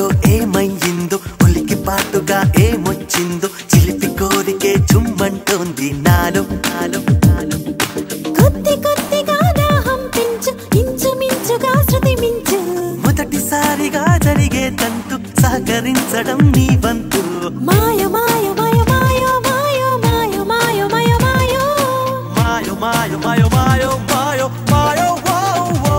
ఏంటో ఏమయ్యిందో ఉలికి పాటుగా ఏమొచ్చిందో చిలిపి కోరికే చుమ్మంటోంది నాలో నాలో నాలో కొద్ది కొద్దిగా దాహం పెంచు ఇంచుమించుగా శృతి మించు మొదటిసారిగా జరిగే తంతు సహకరించడం నీ వంతు మాయ మాయ మాయ మాయ మాయ మాయ మాయ మాయ మాయో మాయో మాయో మాయో మాయో మాయో మాయో వో, వో.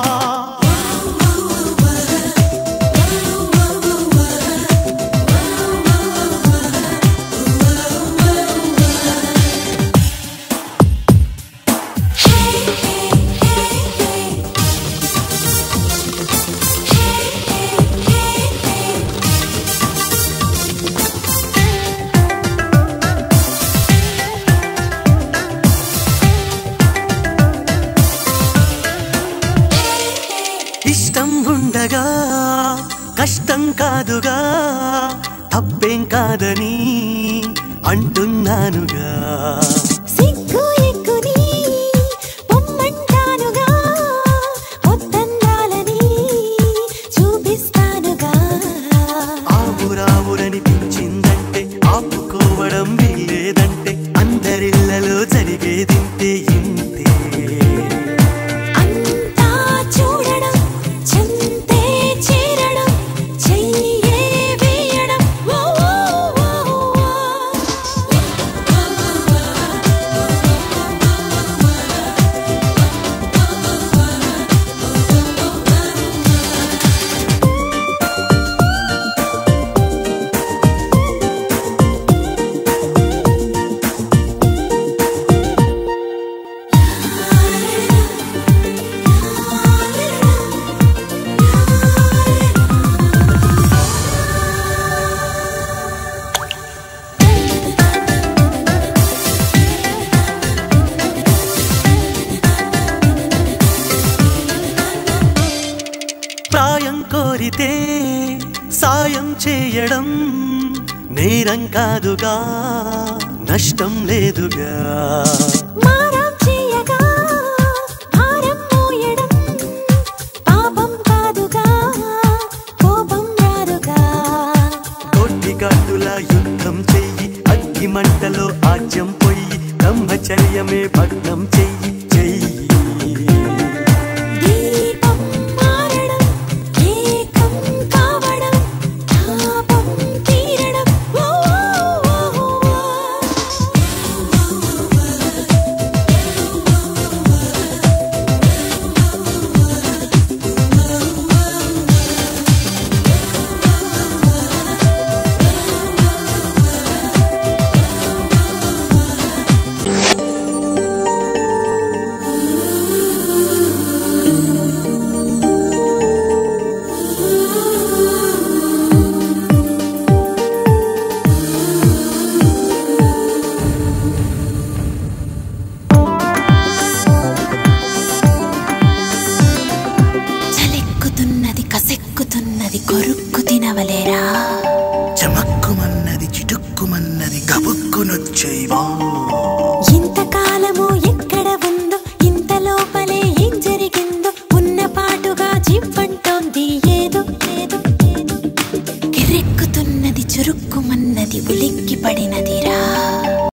ఇష్టం ఉండగా కష్టం కాదుగా తప్పేం కాదని అంటున్నానుగా సిగ్గు ఎక్కుని పొమ్మంటానుగా వద్దన్నాలని చూపిస్తానుగా ఆవురావురనిపించిందంటే ఆపుకోవడం వీలేదంటే అందరిళ్లలో జరిగేదింతే ఇంతే అంతా చూడడం చెంతే చేరడం చెయ్యే వేయడం ఓ ఓ ఓ ఓ. ప్రాయం కోరితే సాయం చేయడం నేరం కాదుగా నష్టం లేదుగా మారం చేయగా భారం మోయడం పాపం కాదుగా కోపం రాదుగా కొట్టి కట్టుల యుద్ధం చెయ్యి అగ్గి మంటలో ఆజ్యం పొయ్యి బ్రహ్మచర్యమే భగ్నం చెయ్యి చెయ్యి దీపం మారడం ఏకం కావడం తాపం తీరడం ఓ ఓ ఓ ఓ. చలెక్కుతున్నది కసెక్కుతున్నది కొరుక్కు తినవలేరా చమక్కుమన్నది చిటుక్కుమన్నది గబుక్కునొచ్చేవా